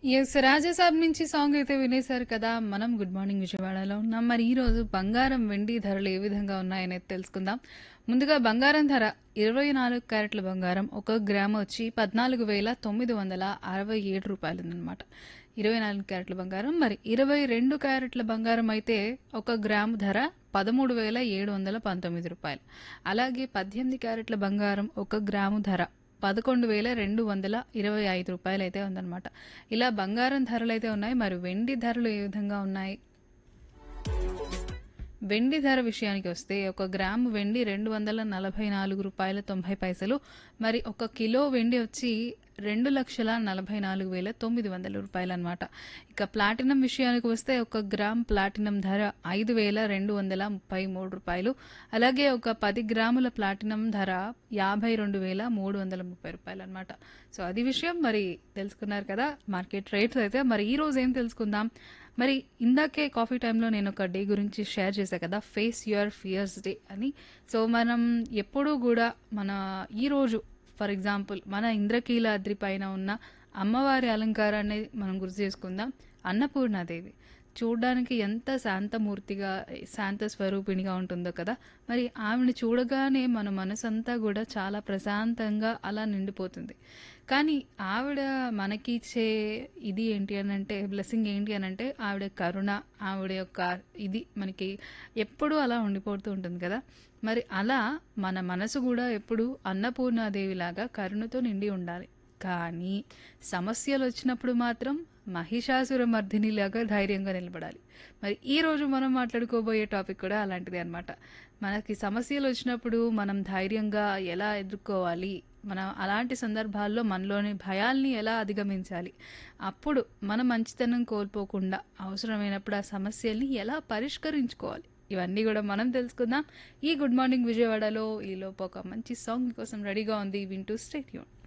yes Raja Saab నుంచి song అయితే వినేశారు కదా మనం గుడ్ మార్నింగ్ విజయవాడలో ఉన్నాం మరి ఈ రోజు బంగారం వెండి ధరలు ఏ విధంగా ఉన్నాయనేది తెలుసుకుందాం ముందుగా బంగారం ధర ఇరవై నాలుగు క్యారెట్ల బంగారం ఒక గ్రామ్ వచ్చి పద్నాలుగు వేల తొమ్మిది వందల అరవై ఏడు రూపాయలు ఉందన్నమాట ఇరవై నాలుగు క్యారెట్ల బంగారం మరి ఇరవై రెండు క్యారెట్ల బంగారం అయితే ఒక గ్రాము ధర పదమూడు వేల ఏడు వందల పంతొమ్మిది రూపాయలు అలాగే పద్దెనిమిది క్యారెట్ల బంగారం ఒక గ్రాము ధర పదకొండు వేల రెండు వందల ఇరవై ఐదు రూపాయలు అయితే ఉందన్నమాట ఇలా బంగారం ధరలు అయితే ఉన్నాయి మరి వెండి ధరలు ఏ విధంగా ఉన్నాయి వెండి ధర విషయానికి వస్తే ఒక గ్రాము వెండి రెండు వందల నలభై నాలుగు రూపాయల తొంభై పైసలు మరి ఒక కిలో వెండి వచ్చి రెండు లక్షల నలభై నాలుగు వేల తొమ్మిది వందల రూపాయలు అనమాట ఇక ప్లాటినం విషయానికి వస్తే ఒక గ్రామ్ ప్లాటినం ధర ఐదు వేల రెండు వందల ముప్పై మూడు రూపాయలు అలాగే ఒక పది గ్రాముల ప్లాటినం ధర యాభై రెండు వేల మూడు వందల ముప్పై రూపాయలు అనమాట సో అది విషయం మరి తెలుసుకున్నారు కదా మార్కెట్ రేట్స్ అయితే మరి ఈ రోజు ఏం తెలుసుకుందాం మరి ఇందాకే కాఫీ టైంలో నేను ఒక డే గురించి షేర్ చేశా కదా ఫేస్ యువర్ ఫియర్స్ డే అని సో మనం ఎప్పుడూ కూడా మన ఈ రోజు ఫర్ ఎగ్జాంపుల్ మన ఇంద్రకీలాద్రి పైన ఉన్న అమ్మవారి అలంకారాన్ని మనం గుర్తు చేసుకుందాం అన్నపూర్ణాదేవి చూడడానికి ఎంత శాంతమూర్తిగా శాంత స్వరూపిణిగా ఉంటుందో కదా మరి ఆమెను చూడగానే మన మనసంతా కూడా చాలా ప్రశాంతంగా అలా నిండిపోతుంది కానీ ఆవిడ మనకి ఇచ్చే ఇది ఏంటి అని అంటే బ్లెస్సింగ్ ఏంటి అని అంటే ఆవిడ కరుణ ఆవిడ యొక్క ఇది మనకి ఎప్పుడూ అలా ఉండిపోతూ ఉంటుంది కదా మరి అలా మన మనసు కూడా ఎప్పుడు అన్నపూర్ణాదేవిలాగా కరుణతో నిండి ఉండాలి కానీ సమస్యలు వచ్చినప్పుడు మాత్రం మహిషాసుర మర్దినిలాగా ధైర్యంగా నిలబడాలి మరి ఈ రోజు మనం మాట్లాడుకోబోయే టాపిక్ కూడా అలాంటిదే అనమాట మనకి సమస్యలు వచ్చినప్పుడు మనం ధైర్యంగా ఎలా ఎదుర్కోవాలి మనం అలాంటి సందర్భాల్లో మనలోని భయాల్ని ఎలా అధిగమించాలి అప్పుడు మన మంచితనం కోల్పోకుండా అవసరమైనప్పుడు ఆ సమస్యల్ని ఎలా పరిష్కరించుకోవాలి ఇవన్నీ కూడా మనం తెలుసుకుందాం ఈ గుడ్ మార్నింగ్ విజయవాడలో ఈలోపు ఒక మంచి సాంగ్ కోసం రెడీగా ఉంది వింటూ స్టేట్ యూన్